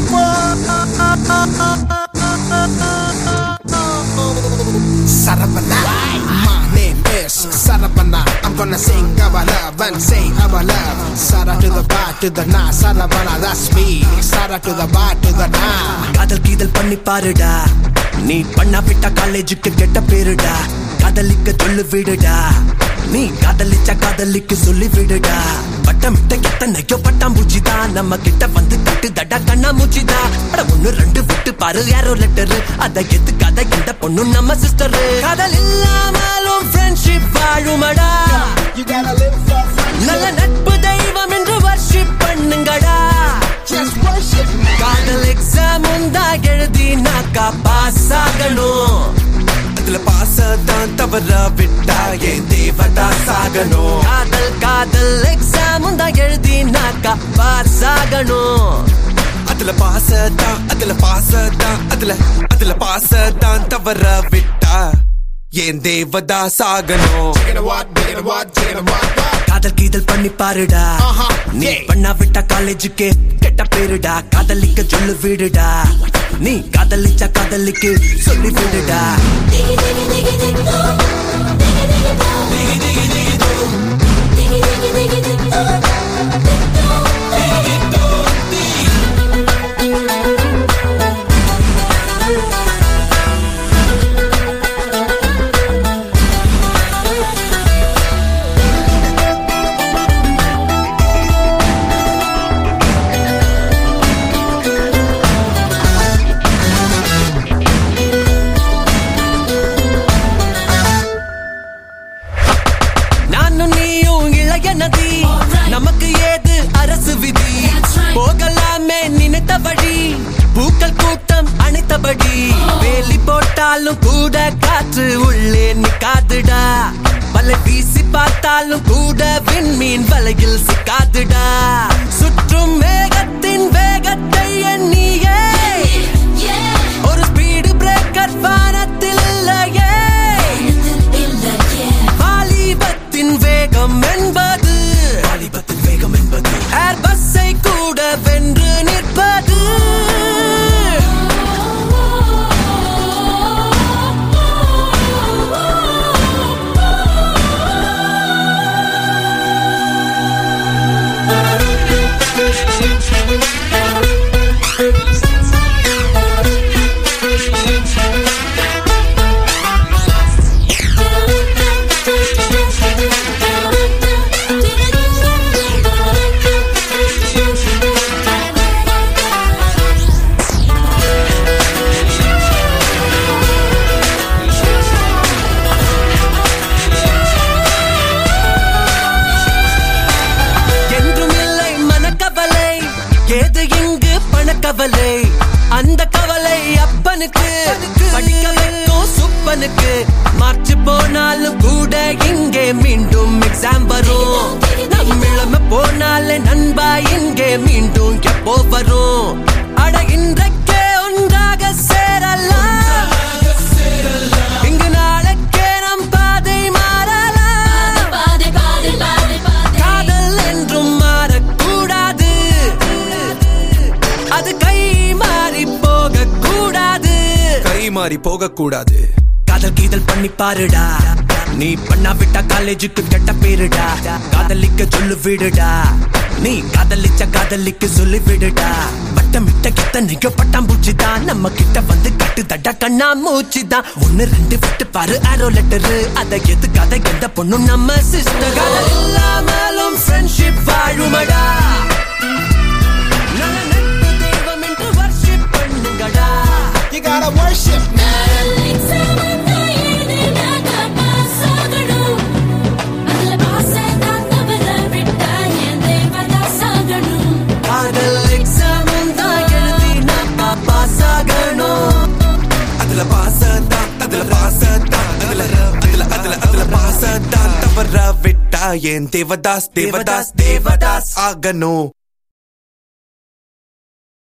Saravana. My name is Saravana. I'm gonna sing about love and say about love. Sara to the bar to the na, Saravana, that's me. Sara to the bar to the na. காதல் கீதல் பண்ணி பாருடா நீ பண்ணா விட்டா காலேஜுக்கு கெட்ட பேருடா காதலிக்க சொல்லு விடுடா நீ காதலிச்சா காதலிக்கு சொல்லி விடுடா பட்டம் விட்ட எத்தனையோ பட்டாம்பூச்சி தான் நம்ம கிட்ட வந்து தட்டு தட்டா கண்ணா மூச்சி தான் அட ஒண்ணு ரெண்டு விட்டு பாரு யாரோ லெட்டரு அத எதுக்காத எந்த பொண்ணு நம்ம சிஸ்டர் காதல் இல்லாமலும் ஃப்ரெண்ட்ஷிப் வாழுமடா You gotta live for friendship. நல்ல நட்பு தெய்வம் என்று வர்ஷிப் பண்ணுங்கடா Just worship me. காதல் எக்ஸாம் உண்டா எழுதினாக்கா பாஸ் ஆகணும் அதுல பாஸ் தான் தவற விட்டா ஏன் தேவதா சாகணும் காதல் காதல் எக்ஸாம் உண்டா எழுதினாக்கா பாஸ் ஆகணும் அதுல பாஸ் தான் அதுல பாஸ் தான் அதுல அதுல பாஸ் தான் தவற விட்டா ஏன் தேவதா சாகணும் Chicken and what, chicken and what, chicken and what, what? காதல் கீதல் பண்ணி பாருடா Uh-huh, நீ yeah. பண்ணா விட்டா காலேஜுக்கு கெட்ட பேருடா காதலிக்க சொல்லு விடுடா நீ காதலிச்சா காதலிக்கு சொல்லி விடுடா Diggy diggy diggy dig doo. Diggy diggy doo. Diggy diggy diggy doo. Diggy diggy diggy dig doo. Dig doo. Diggy doo. நானும் நீயும் இளைய நதி நமக்கு ஏது அரசு விதி போகலாமே நினைத்த வழி பூக்கள் கூட்டம் அணைத்தபடி வேலி போட்டாலும் கூட காற்று உள்ளே நிக்காதுடா வலை வீசி பார்த்தாலும் கூட விண்மீன் வலையில் சிக்காதுடா சுற்றும் மேகத்தின் வேகத்தை எண்ணியே Yeah. ஒரு ஸ்பீடு பிரேக்கர் வானத்தில் இல்லையே இல்லையே. வாலிபத்தின் வேகம் என்பது வாலிபத்தின் வேகம் என்பது ஏர் பஸ்ஸை கூட வென்று நிற்பது என்றும் இல்லை மனக்கவலை ஏது இங்கு பணக்கவலை அந்த கவலை அப்பனுக்கு படிக்க வைக்கும் சுப்பனுக்கு மார்ச் போனாலும் கூட இங்கே மீண்டும் எக்ஸாம் வரும் நம் இளமை போனாலே நண்பா இங்கே மீண்டும் எப்போ வரும் அட இன்றைக்கே ஒன்றாக சேரலாம் இங்கு நாளைக்கே நம் பாதை மாறலாம் பாதை பாதை பாதை பாதை காதல் என்றும் மாறக்கூடாது அது கை மாறி போக கூடாது கை மாறி போக கூடாது காதல் கீதல் பண்ணி பாருடா நீ பண்ணா விட்டா காலேஜுக்கு கெட்ட பேருடா காதலிக்க சொல்லு விடுடா நீ காதலிச்ச காதலிக்கு சொல்லி விடுடா வட்டம் விட்ட கித்தனையோ பட்டாம்பூச்சி தான் நம்ம கிட்ட வந்து கட்டு தட்டா கண்ணா மூச்சு தான் ஒன்னு ரெண்டு விட்டு பாரு ஆரோ லெட்டரு அதை எதுக்காத எந்த பொண்ணும் நம்ம சிஸ்டர் காதல் இல்லாமலும் ஃப்ரெண்ட்ஷிப் வாழுமடா நல்ல நட்பு தெய்வம் என்று வர்ஷிப் பண்ணுங்கடா You gotta worship me. Exam வந்தா எழுதினாக்கா பாஸ் ஆகணும். அதுல பாஸ் தான் தவற விட்டா என் தேவதா சாகணும். காதல் எக்ஸாம் தான் எழுதி நம்ம பாஸ் ஆகணும் அதுல பாசத்தான் அதுல பாசத்தான் அதுல அதுல அதுல அதுல பாசத்தான் தவற விட்டா ஏன் தேவதாஸ் தேவதாஸ் தேவதாஸ் ஆகணும்